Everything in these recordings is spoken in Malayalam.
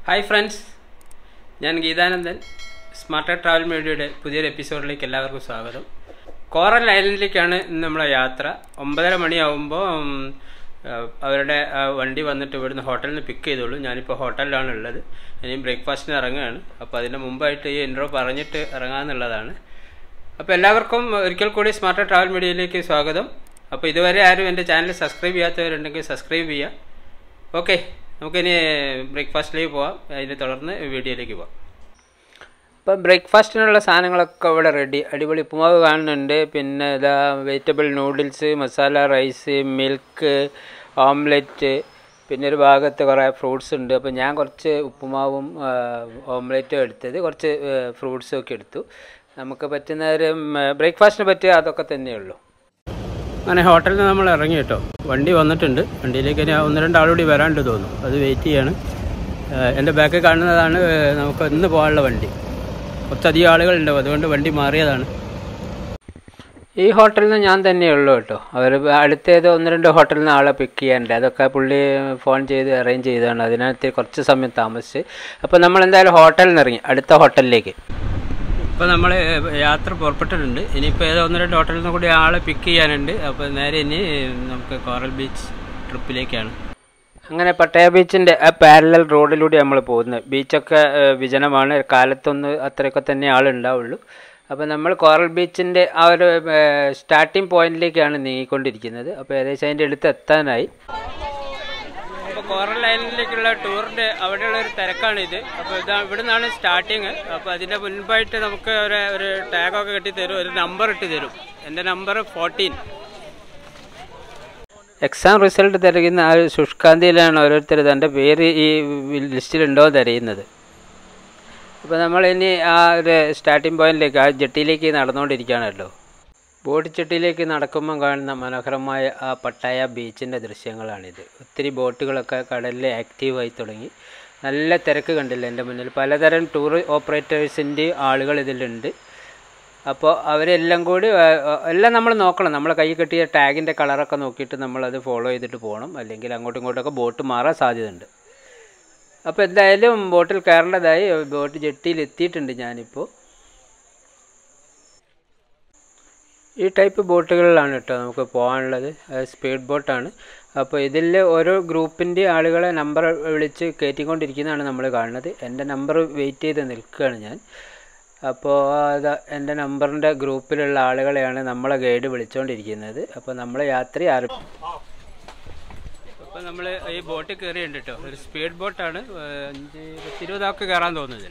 ഹായ് ഫ്രണ്ട്സ് ഞാൻ ഗീതാനന്ദൻ സ്മാർട്ട് ട്രാവൽ മീഡിയയുടെ പുതിയൊരു എപ്പിസോഡിലേക്ക് എല്ലാവർക്കും സ്വാഗതം കോറൽ ഐലൻഡിലേക്കാണ് ഇന്ന് നമ്മളെ യാത്ര ഒമ്പതര മണിയാവുമ്പോൾ ഉം, ആ, അവരുടെ ആ, വണ്ടി വന്നിട്ട് ഇവിടുന്ന് ഹോട്ടലിൽ നിന്ന് പിക്ക് ചെയ്തോളൂ ഞാനിപ്പോൾ ഹോട്ടലിലാണ് ഉള്ളത് ഇനി ബ്രേക്ക്ഫാസ്റ്റിന് ഇറങ്ങുകയാണ് അപ്പോൾ അതിൻ്റെ മുമ്പായിട്ട് ഈ ഇൻട്രോ പറഞ്ഞിട്ട് ഇറങ്ങാമെന്നുള്ളതാണ് അപ്പോൾ എല്ലാവർക്കും ഒരിക്കൽ കൂടി സ്മാർട്ട് ട്രാവൽ മീഡിയയിലേക്ക് സ്വാഗതം അപ്പോൾ ഇതുവരെ ആരും എൻ്റെ ചാനൽ സബ്സ്ക്രൈബ് ചെയ്യാത്തവരുണ്ടെങ്കിൽ സബ്സ്ക്രൈബ് ചെയ്യുക ഓക്കെ നമുക്കിനി ബ്രേക്ക്ഫാസ്റ്റിലേക്ക് പോവാം അതിനെ തുടർന്ന് വീഡിയോയിലേക്ക് പോവാം ഇപ്പം ബ്രേക്ക്ഫാസ്റ്റിനുള്ള സാധനങ്ങളൊക്കെ ഇവിടെ റെഡി അടിപൊളി ഉപ്പുമാവ് കാണുന്നുണ്ട് പിന്നെ ഇതാ vegetable noodles masala rice milk omelette പിന്നെ ഒരു ഭാഗത്ത് കുറേ ഫ്രൂട്ട്സ് ഉണ്ട് അപ്പോൾ ഞാൻ കുറച്ച് ഉപ്പുമാവും ആ, ഓംലെറ്റും എടുത്തത് കുറച്ച് ഫ്രൂട്ട്സും ഒക്കെ എടുത്തു നമുക്ക് പറ്റുന്ന ഒരു ബ്രേക്ക്ഫാസ്റ്റിന് പറ്റിയ അതൊക്കെ തന്നെയുള്ളൂ അങ്ങനെ ഹോട്ടലിൽ നിന്ന് നമ്മൾ ഇറങ്ങി കേട്ടോ വണ്ടി വന്നിട്ടുണ്ട് വണ്ടിയിലേക്ക് ഇനി ഒന്ന് രണ്ട് ആളുകൂടി വരാണ്ട് തോന്നുന്നു അത് വെയിറ്റ് ചെയ്യാണ് ഏഹ് എൻ്റെ ബാക്കിൽ കാണുന്നതാണ് ഏഹ് നമുക്ക് ഇന്ന് പോകാനുള്ള വണ്ടി കുറച്ചധികം ആളുകളുണ്ട് അതുകൊണ്ട് വണ്ടി മാറിയതാണ് ഈ ഹോട്ടലിൽ നിന്ന് ഞാൻ തന്നെയുള്ളൂ കേട്ടോ അവർ അടുത്തേത് ഒന്ന് രണ്ട് ഹോട്ടലിൽ നിന്ന് ആളെ പിക്ക് ചെയ്യാനുണ്ട് അതൊക്കെ പുള്ളി ഫോൺ ചെയ്ത് അറേഞ്ച് ചെയ്തതാണ് അതിനകത്ത് കുറച്ച് സമയം താമസിച്ച് അപ്പോൾ നമ്മൾ എന്തായാലും ഹോട്ടലിൽ നിന്ന് ഇറങ്ങി അടുത്ത ഹോട്ടലിലേക്ക് ഇപ്പോൾ നമ്മൾ യാത്ര പുറപ്പെട്ടിട്ടുണ്ട് ഇനിയിപ്പോൾ ഏതോ ഒന്ന് രണ്ട് ഹോട്ടലിൽ നിന്ന് കൂടി ആളെ പിക്ക് ചെയ്യാനുണ്ട് അപ്പോൾ നേരെ ഇനി നമുക്ക് കോറൽ ബീച്ച് ട്രിപ്പിലേക്കാണ് അങ്ങനെ പട്ടയ ബീച്ചിൻ്റെ ആ പാരലൽ റോഡിലൂടെ നമ്മൾ പോകുന്നത് ബീച്ചൊക്കെ ഏഹ്, വിജനമാണ് കാലത്തൊന്ന് അത്രയൊക്കെ തന്നെ ആളുണ്ടാവുള്ളൂ അപ്പോൾ നമ്മൾ കോറൽ ബീച്ചിൻ്റെ ആ ഒരു സ്റ്റാർട്ടിംഗ് പോയിന്റിലേക്കാണ് നീങ്ങിക്കൊണ്ടിരിക്കുന്നത് അപ്പോൾ ഏകദേശം അതിൻ്റെ അടുത്ത് എത്താനായി അപ്പോൾ കോറൽ ഐലൻഡിലേക്കുള്ള ടൂറിൻ്റെ അവിടെയുള്ള ഒരു തിരക്കാണ് ഇത് അപ്പോൾ ഇതാ ഇവിടെ നിന്നാണ് സ്റ്റാർട്ടിങ് അപ്പോൾ അതിൻ്റെ മുൻപായിട്ട് നമുക്ക് ഒരു ഒരു ടാഗൊക്കെ കെട്ടി തരും ഒരു നമ്പർ ഇട്ട് തരും എൻ്റെ നമ്പർ ഫോർട്ടീൻ എക്സാം റിസൾട്ട് തിരയുന്ന ആ ഒരു ശുഷ്കാന്തിയിലാണ് ഓരോരുത്തർ തൻ്റെ പേര് ഈ ലിസ്റ്റിലുണ്ടോ തിരയുന്നത് അപ്പോൾ നമ്മൾ ഇനി ആ ഒരു സ്റ്റാർട്ടിംഗ് പോയിന്റിലേക്ക് ആ ജെട്ടിയിലേക്ക് നടന്നുകൊണ്ടിരിക്കുകയാണല്ലോ ബോട്ട് ജെട്ടിയിലേക്ക് നടക്കുമ്പോൾ കാണുന്ന മനോഹരമായ ആ പട്ടായ ബീച്ചിൻ്റെ ദൃശ്യങ്ങളാണിത് ഒത്തിരി ബോട്ടുകളൊക്കെ കടലിൽ ആക്റ്റീവായി തുടങ്ങി നല്ല തിരക്ക് കണ്ടില്ല എൻ്റെ മുന്നിൽ പലതരം ടൂർ ഓപ്പറേറ്റേഴ്സിൻ്റെ ആളുകൾ ഇതിലുണ്ട് അപ്പോൾ അവരെല്ലാം കൂടി ആ, ആ, എല്ലാം നമ്മൾ നോക്കണം നമ്മളെ കൈ കെട്ടിയ ടാഗിൻ്റെ കളറൊക്കെ നോക്കിയിട്ട് നമ്മളത് ഫോളോ ചെയ്തിട്ട് പോകണം അല്ലെങ്കിൽ അങ്ങോട്ടും ഇങ്ങോട്ടൊക്കെ ബോട്ട് മാറാൻ സാധ്യതയുണ്ട് അപ്പോൾ എന്തായാലും ബോട്ടിൽ കയറേണ്ടതായി ബോട്ട് ജെട്ടിയിൽ എത്തിയിട്ടുണ്ട് ഞാനിപ്പോൾ ഈ ടൈപ്പ് ബോട്ടുകളിലാണ് കേട്ടോ നമുക്ക് പോകാനുള്ളത് സ്പീഡ് ബോട്ടാണ് അപ്പോൾ ഇതിൽ ഓരോ ഗ്രൂപ്പിൻ്റെ ആളുകളെ നമ്പർ വിളിച്ച് കയറ്റിക്കൊണ്ടിരിക്കുന്നതാണ് നമ്മൾ കാണുന്നത് എൻ്റെ നമ്പർ വെയിറ്റ് ചെയ്ത് നിൽക്കുകയാണ് ഞാൻ അപ്പോൾ അത് എൻ്റെ നമ്പറിൻ്റെ ഗ്രൂപ്പിലുള്ള ആളുകളെയാണ് നമ്മളെ ഗൈഡ് വിളിച്ചുകൊണ്ടിരിക്കുന്നത് അപ്പോൾ നമ്മൾ യാത്ര ആരംഭിക്കും അപ്പോൾ നമ്മൾ ഈ ബോട്ടിൽ കയറിയുണ്ട് കേട്ടോ ഒരു സ്പീഡ് ബോട്ടാണ് അഞ്ച് പത്ത് ഇരുപതാൾക്ക് കയറാൻ തോന്നുന്നില്ല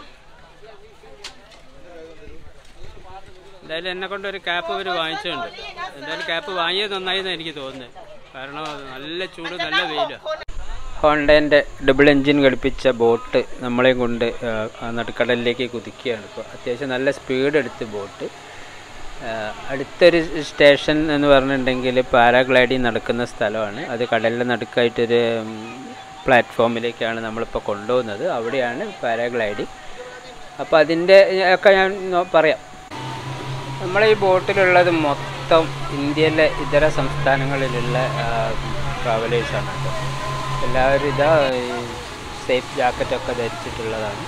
എന്തായാലും എന്നെ കൊണ്ട് ഒരു ക്യാപ്പ് അവർ വാങ്ങിച്ചിട്ടുണ്ട് എന്തായാലും ക്യാപ്പ് വാങ്ങിയത് നന്നായി എന്ന് എനിക്ക് തോന്നുന്നത് കാരണം നല്ല ചൂട് നല്ല വെയിലാണ് ഹോണ്ടേൻ്റെ ഡബിൾ എൻജിൻ ഘടിപ്പിച്ച ബോട്ട് നമ്മളെയും കൊണ്ട് ആ, ആ നടുക്കടലിലേക്ക് കുതിക്കുകയാണ് ഇപ്പോൾ അത്യാവശ്യം നല്ല സ്പീഡ് എടുത്ത് ബോട്ട് ആ, അടുത്തൊരു സ്റ്റേഷൻ എന്ന് പറഞ്ഞിട്ടുണ്ടെങ്കിൽ പാരാഗ്ലൈഡിങ് നടക്കുന്ന സ്ഥലമാണ് അത് കടലിൻ്റെ നടുക്കായിട്ടൊരു ഉം, പ്ലാറ്റ്ഫോമിലേക്കാണ് നമ്മളിപ്പോൾ കൊണ്ടുപോകുന്നത് അവിടെയാണ് പാരാഗ്ലൈഡിങ് അപ്പോൾ അതിൻ്റെ ഒക്കെ ഞാൻ നോ- പറയാം നമ്മളെ ഈ ബോട്ടിലുള്ളത് മൊത്തം ഇന്ത്യയിലെ ഇതര സംസ്ഥാനങ്ങളിലുള്ള ട്രാവലേഴ്സാണ് കേട്ടോ എല്ലാവരും ഇതാ സേഫ് ജാക്കറ്റൊക്കെ ധരിച്ചിട്ടുള്ളതാണ്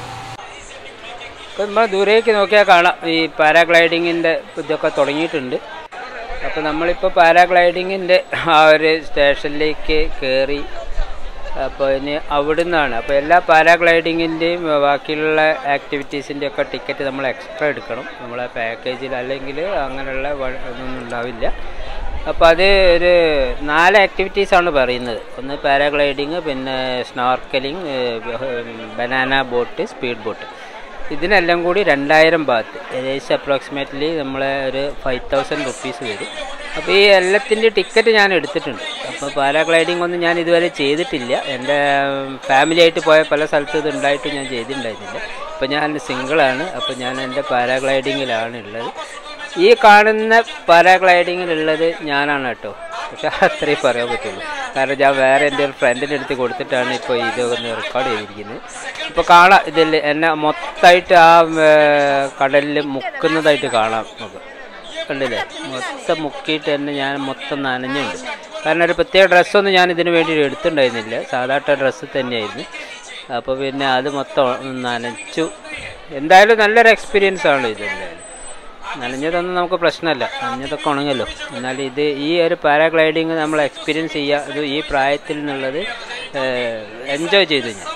ഇപ്പം നമ്മൾ ദൂരേക്ക് നോക്കിയാൽ കാണാം ഈ പാരാഗ്ലൈഡിങ്ങിൻ്റെ ഇതൊക്കെ തുടങ്ങിയിട്ടുണ്ട് അപ്പോൾ നമ്മളിപ്പോൾ പാരാഗ്ലൈഡിങ്ങിൻ്റെ ആ ഒരു സ്റ്റേഷനിലേക്ക് കയറി അപ്പോൾ ഇനി അവിടുന്നാണ് അപ്പോൾ എല്ലാ പാരാഗ്ലൈഡിങ്ങിൻ്റെയും ബാക്കിയുള്ള ആക്ടിവിറ്റീസിൻ്റെ ഒക്കെ ടിക്കറ്റ് നമ്മൾ എക്സ്ട്രാ എടുക്കണം നമ്മളെ പാക്കേജിൽ അല്ലെങ്കിൽ അങ്ങനെയുള്ള വ- ഒന്നും ഉണ്ടാവില്ല അപ്പോൾ അത് ഒരു നാല് ആക്ടിവിറ്റീസാണ് പറയുന്നത് ഒന്ന് പാരാഗ്ലൈഡിങ് പിന്നെ snorkelling banana boat speed boat ഇതിനെല്ലാം കൂടി രണ്ടായിരം ബാത്ത് ഏകദേശം അപ്രോക്സിമേറ്റ്ലി നമ്മളെ ഒരു ഫൈവ് തൗസൻഡ് റുപ്പീസ് വരും അപ്പോൾ ഈ എല്ലാത്തിൻ്റെ ടിക്കറ്റ് ഞാൻ എടുത്തിട്ടുണ്ട് അപ്പോൾ പാരാഗ്ലൈഡിംഗ് ഒന്നും ഞാൻ ഇതുവരെ ചെയ്തിട്ടില്ല എൻ്റെ ഫാമിലി ആയിട്ട് പോയ പല സ്ഥലത്തും ഇത് ഉണ്ടായിട്ട് ഞാൻ ചെയ്തിട്ടുണ്ടായിരുന്നില്ല അപ്പോൾ ഞാൻ സിംഗിളാണ് അപ്പോൾ ഞാൻ എൻ്റെ പാരാഗ്ലൈഡിങ്ങിലാണ് ഉള്ളത് ഈ കാണുന്ന പാരാഗ്ലൈഡിങ്ങിലുള്ളത് ഞാനാണ് കേട്ടോ പക്ഷെ അത്രയും പറയാൻ പറ്റുള്ളൂ കാരണം ഞാൻ വേറെ എൻ്റെ ഒരു ഫ്രണ്ടിൻ്റെ അടുത്ത് കൊടുത്തിട്ടാണ് ഇപ്പോൾ ഇത് ഒന്ന് റെക്കോർഡ് ചെയ്തിരിക്കുന്നത് ഇപ്പോൾ കാണാം ഇതിൽ എന്നെ മൊത്തമായിട്ട് ആ കടലിൽ മുക്കുന്നതായിട്ട് കാണാം നമുക്ക് കണ്ടില്ലേ മൊത്തം മുക്കിയിട്ട് തന്നെ ഞാൻ മൊത്തം നനഞ്ഞുണ്ട് കാരണം ഒരു പ്രത്യേക ഡ്രസ്സൊന്നും ഞാൻ ഇതിന് വേണ്ടി എടുത്തിട്ടുണ്ടായിരുന്നില്ല സാധാരണ ഡ്രസ്സ് തന്നെയായിരുന്നു അപ്പോൾ പിന്നെ അത് മൊത്തം നനച്ചു എന്തായാലും നല്ലൊരു എക്സ്പീരിയൻസ് ആണ് ഇത് എന്തായാലും നനഞ്ഞതൊന്നും നമുക്ക് പ്രശ്നമല്ല നനഞ്ഞതൊക്കെ ഉണങ്ങല്ലോ എന്നാൽ ഇത് ഈ ഒരു പാരാഗ്ലൈഡിങ് നമ്മൾ എക്സ്പീരിയൻസ് ചെയ്യുക ഇത് ഈ പ്രായത്തിൽ നിന്നുള്ളത് എൻജോയ് ചെയ്തു ഞാൻ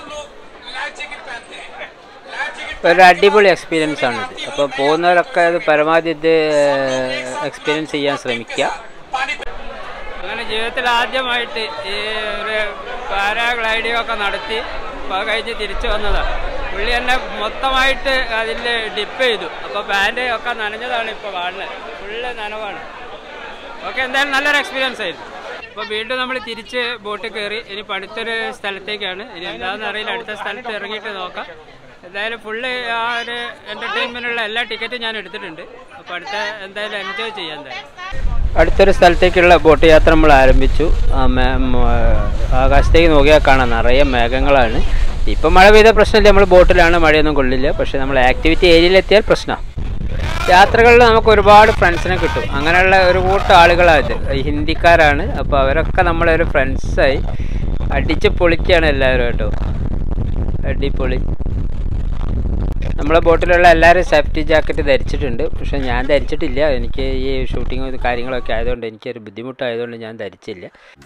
ഒരു അടിപൊളി എക്സ്പീരിയൻസ് ആണിത് അപ്പോൾ പോകുന്നവരൊക്കെ അത് പരമാവധി ഇത് എക്സ്പീരിയൻസ് ചെയ്യാൻ ശ്രമിക്കുക അങ്ങനെ ജീവിതത്തിൽ ആദ്യമായിട്ട് ഈ ഒരു പാരാഗ്ലൈഡിംഗ് ഒക്കെ നടത്തി അപ്പോൾ അത് കഴിഞ്ഞ് തിരിച്ചു വന്നതാണ് പുള്ളി എന്നെ മൊത്തമായിട്ട് അതിൽ ഡിപ്പ് ചെയ്തു അപ്പോൾ പാൻറ് ഒക്കെ നനഞ്ഞതാണ് ഇപ്പോൾ കാണുന്നത് ഫുള്ള് നനവാണ് ഓക്കെ എന്തായാലും നല്ലൊരു എക്സ്പീരിയൻസ് ആയിരുന്നു അപ്പോൾ വീണ്ടും നമ്മൾ തിരിച്ച് ബോട്ടിൽ കയറി ഇനി അടുത്തൊരു സ്ഥലത്തേക്കാണ് ഇനി എന്താണെന്ന് അറിയില്ല അടുത്ത സ്ഥലത്ത് ഇറങ്ങിയിട്ട് നോക്കാം എന്തായാലും ഫുള്ള് ആ ഒരു എൻ്റർടൈൻമെൻറ്റിനുള്ള എല്ലാ ടിക്കറ്റും ഞാൻ എടുത്തിട്ടുണ്ട് അപ്പോൾ അടുത്ത എന്തായാലും എൻജോയ് ചെയ്യാം എന്തായാലും അടുത്തൊരു സ്ഥലത്തേക്കുള്ള ബോട്ട് യാത്ര നമ്മൾ ആരംഭിച്ചു ആ മേ- മ- ആകാശത്തേക്ക് നോക്കിയാൽ കാണാം നിറയെ മേഘങ്ങളാണ് ഇപ്പം മഴ പെയ്ത പ്രശ്നമില്ല നമ്മൾ ബോട്ടിലാണ് മഴയൊന്നും കൊള്ളില്ല പക്ഷേ നമ്മൾ ആക്ടിവിറ്റി ഏരിയയിലെത്തിയാൽ പ്രശ്നമാണ് യാത്രകളിൽ നമുക്ക് ഒരുപാട് ഫ്രണ്ട്സിനെ കിട്ടും അങ്ങനെയുള്ള ഒരു കൂട്ടം ആളുകളാണ് ഇത് ഈ ഹിന്ദിക്കാരാണ് അപ്പോൾ അവരൊക്കെ നമ്മളെ ഒരു ഫ്രണ്ട്സായി അടിച്ച് പൊളിക്കുകയാണ് എല്ലാവരും കേട്ടോ അടിപൊളി നമ്മളെ ബോട്ടിലുള്ള എല്ലാവരും സേഫ്റ്റി ജാക്കറ്റ് ധരിച്ചിട്ടുണ്ട് പക്ഷെ ഞാൻ ധരിച്ചിട്ടില്ല എനിക്ക് ഈ ഷൂട്ടിങ്ങും ഇത് കാര്യങ്ങളൊക്കെ ആയതുകൊണ്ട് എനിക്കൊരു ബുദ്ധിമുട്ടായതുകൊണ്ട് ഞാൻ ധരിച്ചില്ല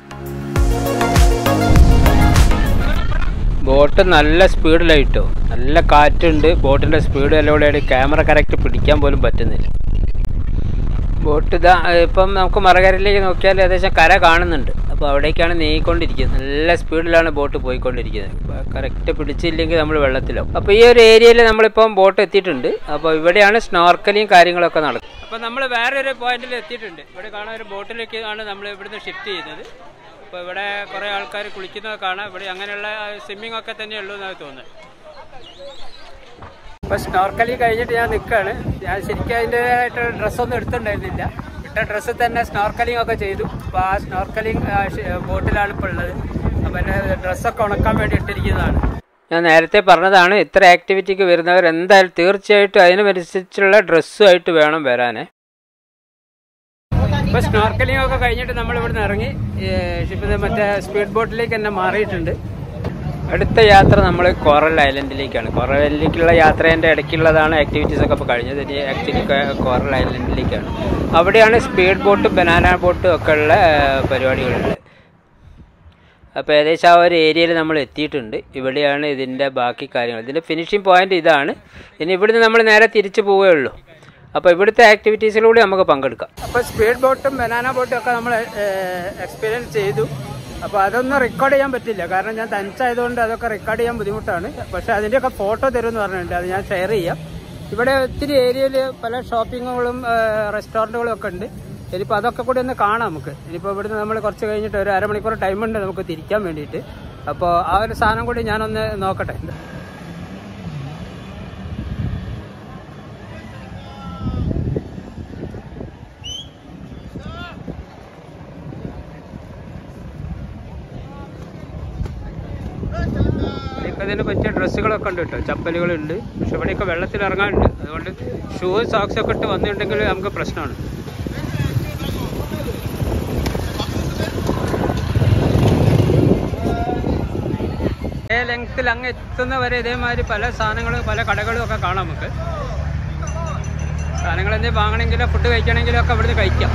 ബോട്ട് നല്ല സ്പീഡിലായിട്ടോ നല്ല കാറ്റുണ്ട് ബോട്ടിൻ്റെ സ്പീഡ് എല്ലാം ക്യാമറ കറക്റ്റ് പിടിക്കാൻ പോലും പറ്റുന്നില്ല ബോട്ട് ഇതാ ഇപ്പം നമുക്ക് മറകരയിലേക്ക് നോക്കിയാൽ ഏകദേശം കര കാണുന്നുണ്ട് അപ്പോൾ അവിടേക്കാണ് നീങ്ങിക്കൊണ്ടിരിക്കുന്നത് നല്ല സ്പീഡിലാണ് ബോട്ട് പോയിക്കൊണ്ടിരിക്കുന്നത് കറക്റ്റ് പിടിച്ചില്ലെങ്കിൽ നമ്മൾ വെള്ളത്തിലാവും അപ്പോൾ ഈ ഒരു ഏരിയയിൽ നമ്മളിപ്പം ബോട്ട് എത്തിയിട്ടുണ്ട് അപ്പോൾ ഇവിടെയാണ് സ്നോർക്കലിയും കാര്യങ്ങളൊക്കെ നടക്കുന്നത് അപ്പോൾ നമ്മൾ വേറൊരു പോയിന്റിൽ എത്തിയിട്ടുണ്ട് ഇവിടെ കാണാൻ ഒരു ബോട്ടിലേക്ക് ആണ് നമ്മൾ ഇവിടുന്ന് ഷിഫ്റ്റ് ചെയ്യുന്നത് അപ്പോൾ ഇവിടെ കുറേ ആൾക്കാർ കുളിക്കുന്നത് കാണാം ഇവിടെ അങ്ങനെയുള്ള സ്വിമ്മിംഗ് ഒക്കെ തന്നെ ഉള്ളൂ എന്നാണ് തോന്നുന്നത് ഇപ്പൊ സ്നോർക്കലിംഗ് കഴിഞ്ഞിട്ട് ഞാൻ നിൽക്കുകയാണ് ഞാൻ ശരിക്കും അതിൻ്റെതായിട്ട് ഡ്രസ്സൊന്നും എടുത്തിട്ടുണ്ടായിരുന്നില്ല ഇട്ട ഡ്രസ്സിൽ തന്നെ സ്നോർക്കലിംഗ് ഒക്കെ ചെയ്തു അപ്പോൾ ആ സ്നോർക്കലിംഗ് ബോട്ടിലാണ് ഇപ്പോൾ ഉള്ളത് അപ്പോൾ എൻ്റെ ഡ്രസ്സൊക്കെ ഉണക്കാൻ വേണ്ടി ഇട്ടിരിക്കുന്നതാണ് ഞാൻ നേരത്തെ പറഞ്ഞതാണ് ഇത്ര ആക്ടിവിറ്റിക്ക് വരുന്നവർ എന്തായാലും തീർച്ചയായിട്ടും അതിനനുസരിച്ചുള്ള ഡ്രസ്സുമായിട്ട് വേണം വരാനേ ഇപ്പോൾ സ്നോർക്കലിംഗ് ഒക്കെ കഴിഞ്ഞിട്ട് നമ്മൾ ഇവിടുന്ന് ഇറങ്ങി ഷിപ്പിൽ മറ്റേ സ്പീഡ് ബോട്ടിലേക്ക് തന്നെ മാറിയിട്ടുണ്ട് അടുത്ത യാത്ര നമ്മൾ കോറൽ ഐലൻഡിലേക്കാണ് കോറൽ ഐലൻഡിലേക്കുള്ള യാത്രേൻ്റെ ഇടയ്ക്കുള്ളതാണ് ആക്ടിവിറ്റീസ് ഒക്കെ ഇപ്പോൾ കഴിഞ്ഞത് ഇനി ആക്ച്വലി കോറൽ ഐലൻഡിലേക്കാണ് അവിടെയാണ് സ്പീഡ് ബോട്ടും ബനാന ബോട്ടും ഒക്കെ ഉള്ള ആ, പരിപാടികളുള്ളത് അപ്പോൾ ഏകദേശം ആ ഒരു ഏരിയയിൽ നമ്മൾ എത്തിയിട്ടുണ്ട് ഇവിടെയാണ് ഇതിൻ്റെ ബാക്കി കാര്യങ്ങൾ ഇതിൻ്റെ ഫിനിഷിംഗ് പോയിന്റ് ഇതാണ് ഇനി ഇവിടുന്ന് നമ്മൾ നേരെ തിരിച്ചു പോവുകയുള്ളൂ അപ്പോൾ ഇവിടുത്തെ ആക്ടിവിറ്റീസിലൂടെ നമുക്ക് പങ്കെടുക്കാം അപ്പോൾ സ്പീഡ് ബോട്ടും ബനാന ബോട്ടും ഒക്കെ നമ്മൾ എക്സ്പീരിയൻസ് ചെയ്തു അപ്പോൾ അതൊന്നും റെക്കോർഡ് ചെയ്യാൻ പറ്റില്ല കാരണം ഞാൻ തനിച്ചായതുകൊണ്ട് അതൊക്കെ റെക്കോർഡ് ചെയ്യാൻ ബുദ്ധിമുട്ടാണ് പക്ഷേ അതിൻ്റെയൊക്കെ ഫോട്ടോ തരുമെന്ന് പറഞ്ഞിട്ടുണ്ട് അത് ഞാൻ ഷെയർ ചെയ്യാം ഇവിടെ ഒത്തിരി ഏരിയയിൽ പല ഷോപ്പിങ്ങുകളും റെസ്റ്റോറൻറ്റുകളും ഒക്കെ ഉണ്ട് ഇനിയിപ്പോൾ അതൊക്കെ കൂടി ഒന്ന് കാണാം നമുക്ക് ഇനിയിപ്പോൾ ഇവിടുന്ന് നമ്മൾ കുറച്ച് കഴിഞ്ഞിട്ട് ഒരു അരമണിക്കൂർ ടൈമുണ്ട് നമുക്ക് തിരിക്കാൻ വേണ്ടിയിട്ട് അപ്പോൾ ആ ഒരു സാധനം കൂടി ഞാനൊന്ന് നോക്കട്ടെ ഇവിടെയൊക്കെ അതിന് പറ്റിയ ഡ്രസ്സുകളൊക്കെ ഉണ്ട് കേട്ടോ ചപ്പലുകളുണ്ട് പക്ഷെ ഇവിടെയൊക്കെ വെള്ളത്തിൽ ഇറങ്ങാനുണ്ട് അതുകൊണ്ട് ഷൂ സോക്സ് ഒക്കെ ഇട്ട് വന്നിട്ടുണ്ടെങ്കിൽ നമുക്ക് പ്രശ്നമാണ് ഏ ലെങ്ത്തിൽ അങ്ങ് എത്തുന്ന വരെ ഇതേമാതിരി പല സാധനങ്ങളും പല കടകളും ഒക്കെ കാണാം നമുക്ക് സാധനങ്ങൾ എന്തെങ്കിലും വാങ്ങണമെങ്കിലോ ഫുഡ് കഴിക്കണമെങ്കിലോ ഒക്കെ ഇവിടുന്ന് കഴിക്കാം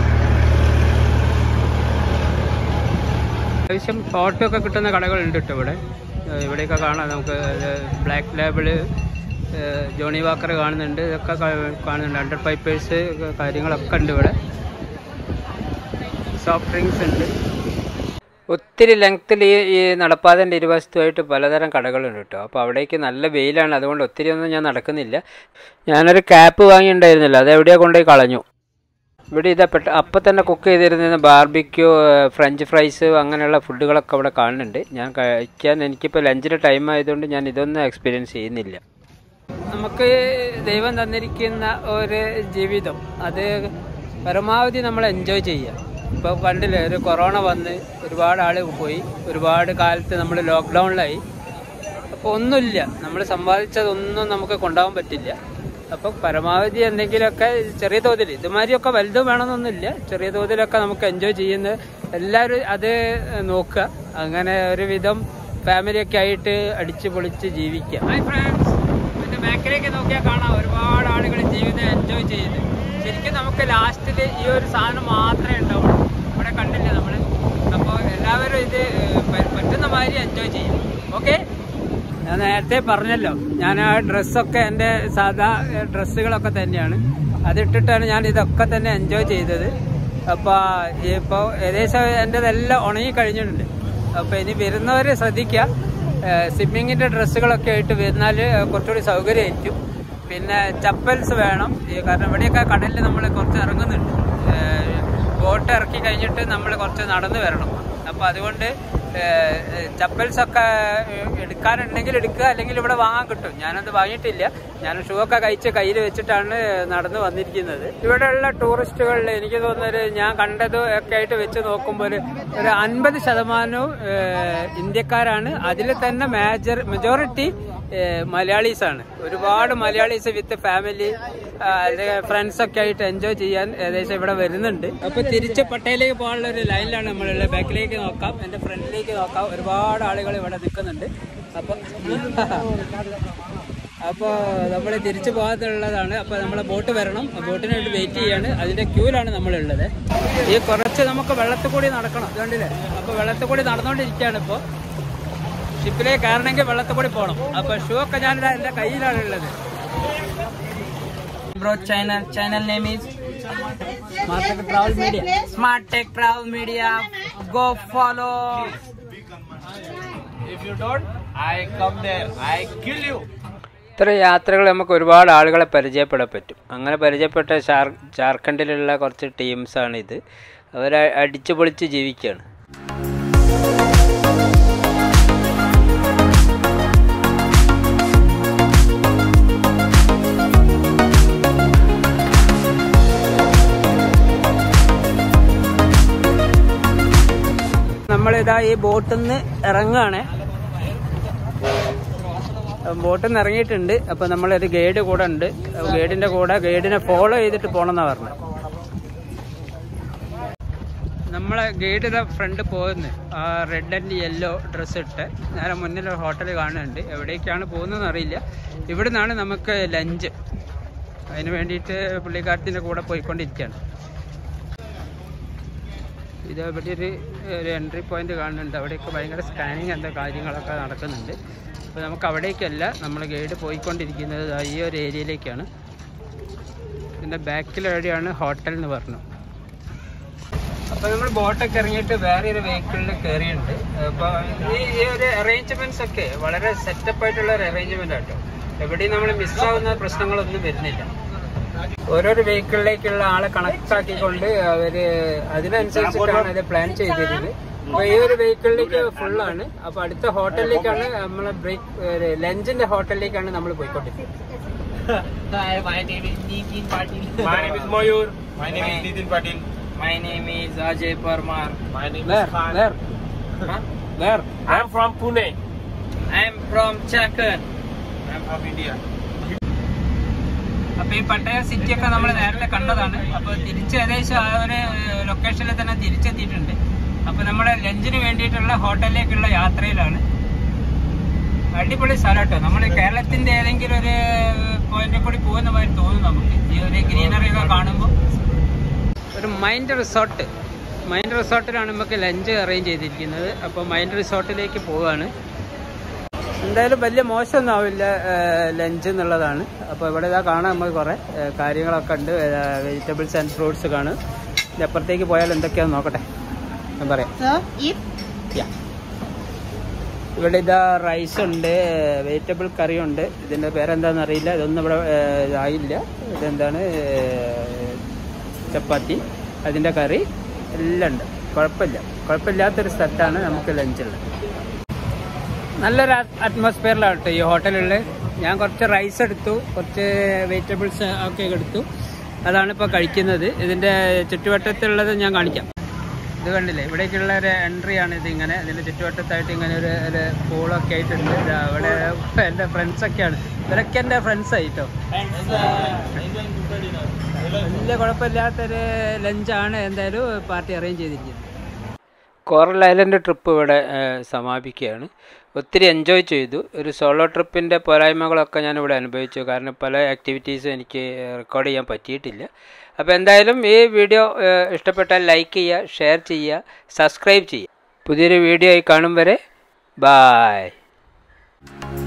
അത്യാവശ്യം ഫോട്ടോ ഒക്കെ കിട്ടുന്ന കടകളുണ്ട് കേട്ടോ ഇവിടെ ഏഹ് ഇവിടെയൊക്കെ കാണാം നമുക്ക് ബ്ലാക്ക് ലേബിള് ജോണി വാക്കർ കാണുന്നുണ്ട് ഇതൊക്കെ കാ- കാണുന്നുണ്ട് അണ്ടർ പൈപ്പേഴ്സ് കാര്യങ്ങളൊക്കെ ഉണ്ട് ഇവിടെ സോഫ്റ്റ് ഡ്രിങ്ക്സ് ഉണ്ട് ഒത്തിരി ലെങ്ത്തിൽ ഈ ഈ നടപ്പാതൻ്റെ ഇരുവശത്തുമായിട്ട് പലതരം കടകളുണ്ട് കേട്ടോ അപ്പോൾ അവിടേക്ക് നല്ല വെയിലാണ് അതുകൊണ്ട് ഒത്തിരി ഒന്നും ഞാൻ നടക്കുന്നില്ല ഞാനൊരു ക്യാപ്പ് വാങ്ങിയിട്ടുണ്ടായിരുന്നില്ല അത് എവിടെയാണ് കൊണ്ടുപോയി കളഞ്ഞു ഇവിടെ ഇതാ പെട്ട അപ്പം തന്നെ കുക്ക് ചെയ്തിരുന്ന ബാർബിക്യൂ ഫ്രഞ്ച് ഫ്രൈസ് അങ്ങനെയുള്ള ഫുഡുകളൊക്കെ അവിടെ കാണുന്നുണ്ട് ഞാൻ കഴിക്കാൻ എനിക്കിപ്പോൾ ലഞ്ചിന് ടൈം ആയതുകൊണ്ട് ഞാൻ ഇതൊന്നും എക്സ്പീരിയൻസ് ചെയ്യുന്നില്ല നമുക്ക് ദൈവം തന്നിരിക്കുന്ന ഒരു ജീവിതം അത് പരമാവധി നമ്മൾ എൻജോയ് ചെയ്യുക ഇപ്പോൾ കണ്ടില്ലേ ഒരു കൊറോണ വന്ന് ഒരുപാട് ആൾ പോയി ഒരുപാട് കാലത്ത് നമ്മൾ ലോക്ക്ഡൗണിലായി അപ്പോൾ ഒന്നുമില്ല നമ്മൾ സമ്പാദിച്ചതൊന്നും നമുക്ക് കൊണ്ടുപോകാൻ പറ്റില്ല അപ്പോൾ പരമാവധി എന്തെങ്കിലുമൊക്കെ ചെറിയ തോതിൽ ഇതുമാതിരിയൊക്കെ വലുത് വേണമെന്നൊന്നുമില്ല ചെറിയ തോതിലൊക്കെ നമുക്ക് എൻജോയ് ചെയ്യുന്ന എല്ലാവരും അത് നോക്കുക അങ്ങനെ ഒരുവിധം ഫാമിലിയൊക്കെ ആയിട്ട് അടിച്ച് പൊളിച്ച് ജീവിക്കാം ഹായ് ഫ്രണ്ട്സ് എൻ്റെ ബാക്കിലേക്ക് നോക്കിയാൽ കാണാം ഒരുപാട് ആളുകൾ ജീവിതം എൻജോയ് ചെയ്യുന്നത് ശരിക്കും നമുക്ക് ലാസ്റ്റിൽ ഈ ഒരു സാധനം മാത്രമേ ഉണ്ടാവുള്ളൂ ഇവിടെ കണ്ടില്ല നമ്മൾ അപ്പോൾ എല്ലാവരും ഇത് ഏഹ്, പ- പറ്റുന്ന മാതിരി എൻജോയ് ചെയ്യും ഓക്കെ ഞാൻ നേരത്തെ പറഞ്ഞല്ലോ ഞാൻ ആ ഡ്രസ്സൊക്കെ എൻ്റെ സാധാ ഏഹ്, ഡ്രസ്സുകളൊക്കെ തന്നെയാണ് അതിട്ടിട്ടാണ് ഞാൻ ഇതൊക്കെ തന്നെ എൻജോയ് ചെയ്തത് അപ്പോൾ ഇപ്പോൾ ഏകദേശം എൻ്റെതെല്ലാം ഉണങ്ങി കഴിഞ്ഞിട്ടുണ്ട് അപ്പോൾ ഇനി വരുന്നവർ ശ്രദ്ധിക്കുക സ്വിമ്മിങ്ങിൻ്റെ ഡ്രസ്സുകളൊക്കെ ആയിട്ട് വരുന്നാൽ കുറച്ചുകൂടി സൗകര്യമായിരിക്കും പിന്നെ ചപ്പൽസ് വേണം ഈ കാരണം ഇവിടെയൊക്കെ കടലിൽ നമ്മൾ കുറച്ച് ഇറങ്ങുന്നുണ്ട് ബോട്ട് ഇറക്കി കഴിഞ്ഞിട്ട് നമ്മൾ കുറച്ച് നടന്നു വരണം അപ്പോൾ അതുകൊണ്ട് ചപ്പൽസ് ഒക്കെ എടുക്കാനുണ്ടെങ്കിൽ എടുക്കുക അല്ലെങ്കിൽ ഇവിടെ വാങ്ങാൻ കിട്ടും ഞാനത് വാങ്ങിയിട്ടില്ല ഞാൻ ഷൂ ഒക്കെ കഴിച്ച് കയ്യിൽ വെച്ചിട്ടാണ് നടന്നു വന്നിരിക്കുന്നത് ഇവിടെയുള്ള ടൂറിസ്റ്റുകളിൽ എനിക്ക് തോന്നുന്നത് ഞാൻ കണ്ടത് ഒക്കെ ആയിട്ട് വെച്ച് നോക്കുമ്പോൾ ഒരു- ഒരു അൻപത് ശതമാനവും ഏഹ്, ഇന്ത്യക്കാരാണ് അതിൽ തന്നെ മേജർ മെജോറിറ്റി മലയാളീസ് ആണ് ഒരുപാട് മലയാളീസ് വിത്ത് ഫാമിലി അല്ലെങ്കിൽ ഫ്രണ്ട്സ് ഒക്കെ ആയിട്ട് എൻജോയ് ചെയ്യാൻ ഏകദേശം ഇവിടെ വരുന്നുണ്ട് അപ്പൊ തിരിച്ച് പട്ടയിലേക്ക് പോകാനുള്ള ഒരു ലൈനിലാണ് നമ്മളുള്ളത് ബാക്കിലേക്ക് നോക്കാം എന്റെ ഫ്രണ്ടിലേക്ക് നോക്കാം ഒരുപാട് ആളുകൾ ഇവിടെ നിൽക്കുന്നുണ്ട് അപ്പൊ അപ്പോൾ നമ്മൾ തിരിച്ചു പോകാത്തുള്ളതാണ് അപ്പോൾ നമ്മളെ ബോട്ട് വരണം ആ ബോട്ടിന് വേണ്ടി വെയിറ്റ് ചെയ്യാണ് അതിന്റെ ക്യൂലാണ് നമ്മളുള്ളത് ഈ കുറച്ച് നമുക്ക് വെള്ളത്തിൽ കൂടി നടക്കണം അതുകൊണ്ടില്ലേ അപ്പോൾ വെള്ളത്തിൽ കൂടി നടന്നുകൊണ്ടിരിക്കുകയാണ് ഇപ്പോൾ ഷിപ്പിലേക്ക് കയറണമെങ്കിൽ വെള്ളത്തിൽ കൂടി പോകണം അപ്പോൾ ഷൂ ഒക്കെ ഞാൻ എൻ്റെ കയ്യിലാണ് ഉള്ളത് bro channel channel name is market travel media smart tech travel media go follow If you don't, I come there. I kill you. ഇത്ര യാത്രകൾ നമുക്ക് ഒരുപാട് ആളുകളെ പരിചയപ്പെടാൻ പറ്റും അങ്ങനെ പരിചയപ്പെട്ട ഷാർ ജാർഖണ്ഡിലുള്ള കുറച്ച് ടീംസാണ് ഇത് അവർ അടിച്ചു പൊളിച്ച് ജീവിക്കുകയാണ് നമ്മളിതാ ഈ ബോട്ടിൽ നിന്ന് ഇറങ്ങുകയാണ് ബോട്ടിൽ നിന്ന് ഇറങ്ങിയിട്ടുണ്ട് അപ്പൊ നമ്മളൊരു ഗൈഡ് കൂടെ ഉണ്ട് ഗൈഡിന്റെ കൂടെ ഗൈഡിനെ ഫോളോ ചെയ്തിട്ട് പോണെന്നാ പറഞ്ഞത് നമ്മളെ ഗൈഡ് ഇതാ ഫ്രണ്ട് പോകുന്നത് ആ റെഡ് ആൻഡ് യെല്ലോ ഡ്രസ്സ് ഇട്ട് നേരെ മുന്നിൽ ഒരു ഹോട്ടൽ കാണുന്നുണ്ട് എവിടേക്കാണ് പോകുന്നതെന്ന് അറിയില്ല ഇവിടെ നിന്നാണ് നമുക്ക് ലഞ്ച് അതിന് വേണ്ടിയിട്ട് പുള്ളിക്കാരത്തിൻ്റെ കൂടെ പോയിക്കൊണ്ടിരിക്കുകയാണ് ഇത് ഇവിടെ ഒരു ഒരു എൻട്രി പോയിന്റ് കാണുന്നുണ്ട് അവിടെയൊക്കെ ഭയങ്കര സ്കാനിങ് എന്താ കാര്യങ്ങളൊക്കെ നടക്കുന്നുണ്ട് അപ്പോൾ നമുക്ക് അവിടേക്കല്ല നമ്മൾ ഗൈഡ് പോയിക്കൊണ്ടിരിക്കുന്നത് ദാ ഈ ഒരു ഏരിയയിലേക്കാണ് ഇതിൻ്റെ ബാക്കിൽ എവിടെയാണ് ഹോട്ടൽ എന്ന് പറഞ്ഞു അപ്പോൾ നമ്മൾ ബോട്ടൊക്കെ ഇറങ്ങിയിട്ട് വേറെ ഒരു വെഹിക്കിളിൽ കയറിയിട്ടുണ്ട് അപ്പോൾ ഈ ഈ ഒരു അറേഞ്ച്മെന്റ്സ് ഒക്കെ വളരെ സെറ്റപ്പ് ആയിട്ടുള്ള ഒരു അറേഞ്ച്മെന്റ് ആട്ടോ എവിടെയും നമ്മൾ മിസ്സാവുന്ന പ്രശ്നങ്ങളൊന്നും വരുന്നില്ല ഓരോരോ വെഹിക്കിളിലേക്കുള്ള ആളെ കണക്റ്റാക്കിക്കൊണ്ട് അവര് അതിനനുസരിച്ചിട്ടാണ് ഇത് പ്ലാൻ ചെയ്തിരുന്നത് അപ്പൊ ഈ ഒരു വെഹിക്കിളിലേക്ക് ഫുള്ളാണ് അപ്പൊ അടുത്ത ഹോട്ടലിലേക്കാണ് നമ്മളെ ബ്രേക്ക് ലഞ്ചിന്റെ ഹോട്ടലിലേക്കാണ് നമ്മൾ പോയിക്കൊണ്ടിരിക്കുന്നത് my name is Nitin Patil My name is Mayur. My name is Nitin Patil. my name is Ajay Parmar My name Where? is Khan. Where? huh? Where? I am from Pune. I am from Chakan I am from India. അപ്പൊ ഈ പട്ടയ സിറ്റി ഒക്കെ നമ്മൾ നേരത്തെ കണ്ടതാണ് അപ്പൊ തിരിച്ച് ഏകദേശം ആ ഒരു ലൊക്കേഷനിൽ തന്നെ തിരിച്ചെത്തിയിട്ടുണ്ട് അപ്പൊ നമ്മുടെ ലഞ്ചിന് വേണ്ടിയിട്ടുള്ള ഹോട്ടലിലേക്കുള്ള യാത്രയിലാണ് അടിപൊളി സ്ഥലം കേട്ടോ നമ്മൾ കേരളത്തിന്റെ ഏതെങ്കിലും ഒരു പോയിന്റിൽ കൂടി പോകുന്ന മാതിരി തോന്നും നമുക്ക് ഈ ഒരു ഗ്രീനറി ഒക്കെ കാണുമ്പോൾ ഒരു മൈൻഡ് റിസോർട്ട് മൈൻഡ് റിസോർട്ടിലാണ് നമുക്ക് ലഞ്ച് അറേഞ്ച് ചെയ്തിരിക്കുന്നത് അപ്പോൾ മൈൻഡ് റിസോർട്ടിലേക്ക് പോവുകയാണ് എന്തായാലും വലിയ മോശമൊന്നും ആവില്ല ലഞ്ച് എന്നുള്ളതാണ് അപ്പോൾ ഇവിടെ ഇതാ കാണാൻ നമുക്ക് കുറേ ഏഹ്, കാര്യങ്ങളൊക്കെ ഉണ്ട് വെജിറ്റബിൾസ് ആൻഡ് ഫ്രൂട്ട്സ് കാണും ഇനി അപ്പുറത്തേക്ക് പോയാൽ എന്തൊക്കെയാണെന്ന് നോക്കട്ടെ ഞാൻ പറയാം So, if Yeah. ഇവിടെ ഇതാ റൈസ് ഉണ്ട് വെജിറ്റബിൾ കറി ഉണ്ട് ഇതിന്റെ പേരെന്താണെന്ന് അറിയില്ല ഇതൊന്നും ഇവിടെ ഏഹ്, ആയില്ല ഇതെന്താണ് ഏഹ്, ചപ്പാത്തി അതിന്റെ കറി എല്ലാം ഉണ്ട് കുഴപ്പമില്ല കുഴപ്പമില്ലാത്തൊരു സ്ഥലത്താണ് നമുക്ക് ലഞ്ചുള്ളത് നല്ലൊരു അറ്റ്മോസ്ഫിയറിലാണ് കേട്ടോ ഈ ഹോട്ടലിൽ ഞാൻ കുറച്ച് റൈസ് എടുത്തു കുറച്ച് വെജിറ്റബിൾസ് ഒക്കെ എടുത്തു അതാണ് ഇപ്പോൾ കഴിക്കുന്നത് ഇതിൻ്റെ ചുറ്റുവട്ടത്തുള്ളത് ഞാൻ കാണിക്കാം ഇത് കണ്ടില്ലേ ഇവിടേക്കുള്ള ഒരു എൻട്രി ആണ് ഇത് ഇങ്ങനെ ഇതിൻ്റെ ചുറ്റുവട്ടത്തായിട്ട് ഇങ്ങനെ ഒരു ഒരു പൂളൊക്കെ ആയിട്ടുണ്ട് ഇതാ അവിടെ എൻ്റെ ഫ്രണ്ട്സൊക്കെയാണ് ഇവരൊക്കെ എൻ്റെ ഫ്രണ്ട്സായി കേട്ടോ വലിയ കുഴപ്പമില്ലാത്തൊരു ലഞ്ചാണ് എന്തായാലും പാർട്ടി അറേഞ്ച് ചെയ്തിരിക്കുന്നത് കോറൽ ഐലൻഡ് ട്രിപ്പ് ഇവിടെ ഏഹ്, സമാപിക്കുകയാണ് ഒത്തിരി എൻജോയ് ചെയ്തു ഒരു സോളോ ട്രിപ്പിൻ്റെ പോരായ്മകളൊക്കെ ഞാൻ ഇവിടെ അനുഭവിച്ചു കാരണം പല ആക്ടിവിറ്റീസും എനിക്ക് റെക്കോർഡ് ചെയ്യാൻ പറ്റിയിട്ടില്ല അപ്പോൾ എന്തായാലും ഈ വീഡിയോ ഏഹ്, ഇഷ്ടപ്പെട്ടാൽ ലൈക്ക് ചെയ്യുക ഷെയർ ചെയ്യുക സബ്സ്ക്രൈബ് ചെയ്യുക പുതിയൊരു വീഡിയോ ആയി കാണും വരെ ബായ്